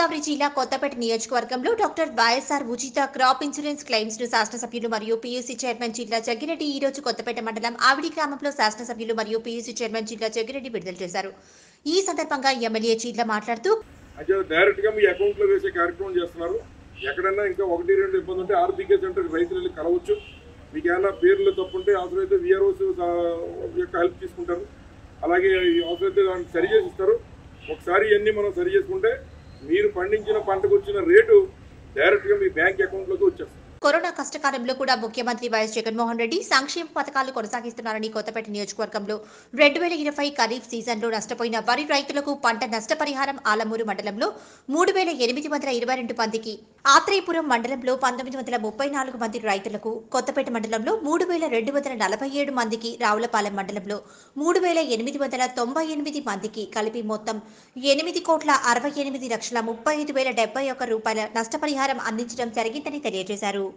గోదావరి జిల్లా కొత్తపేట నియోజకవర్గంలో doctor YSR ఉచిత క్రాప్ ఇన్సూరెన్స్ క్లెయిమ్స్ ను శాసనసభ్యులు మరియు పీయూసీ చైర్మన్ జిల్లా జగ్గిరెడ్డి ఈ రోజు కొత్తపేట మండలం ఆవిడి గ్రామంలో శాసనసభ్యులు మరియు పీయూసీ చైర్మన్ జిల్లా జగ్గిరెడ్డి విడుదల చేశారు ఈ సందర్భంగా ఎమ్మెల్యే చీట్ల మాట్లాడుతూ అయితే డైరెక్ట్ గా మీ అకౌంట్ లో వేసే కార్యక్రమం చేస్తున్నారు ఎక్కడన్నా ఇంకా ఒకటి రెండు ఇబ్బంది ఉంటే ఆర్బీకే సెంటర్ రైతులు వెళ్ళి కలవచ్చు మీకు ఏమైనా పేర్లు తప్పు ఉంటే అవసరమైతే విఆర్ఓస్ యొక్క హెల్ప్ తీసుకుంటారు అలాగే అవసరమైతే దాన్ని సరి చేసి ఇస్తారు ఒకసారి ఇవన్నీ మనం సరి చేసుకుంటే మీరు పండించిన పంటకు వచ్చిన రేటు డైరెక్ట్ గా మీ బ్యాంక్ అకౌంట్ లోకి వచ్చేస్తుంది కరోనా కష్టకాలంలో కూడా ముఖ్యమంత్రి వైఎస్ జగన్మోహన్ రెడ్డి సంక్షేమ పథకాలు కొనసాగిస్తున్నారని కొత్తపేట నియోజకవర్గంలో రెండు వేల ఇరవై ఖరీఫ్ సీజన్లో నష్టపోయిన వరి రైతులకు పంట నష్టపరిహారం ఆలమూరు మండలంలో మూడు వేల ఎనిమిది వందల ఇరవై రెండు మందికి ఆత్రేయపురం మండలంలో పంతొమ్మిది వందల ముప్పై నాలుగు మంది రైతులకు కొత్తపేట మండలంలో మూడు వేల రెండు వందల నలభై ఏడు మందికి రావులపాలెం మండలంలో మూడు వేల ఎనిమిది వందల తొంభై ఎనిమిది మందికి కలిపి మొత్తం ఎనిమిది కోట్ల అరవై ఎనిమిది లక్షల ముప్పై ఐదు వేల డెబ్బై ఒక్క రూపాయల నష్టపరిహారం అందించడం జరిగిందని తెలియజేశారు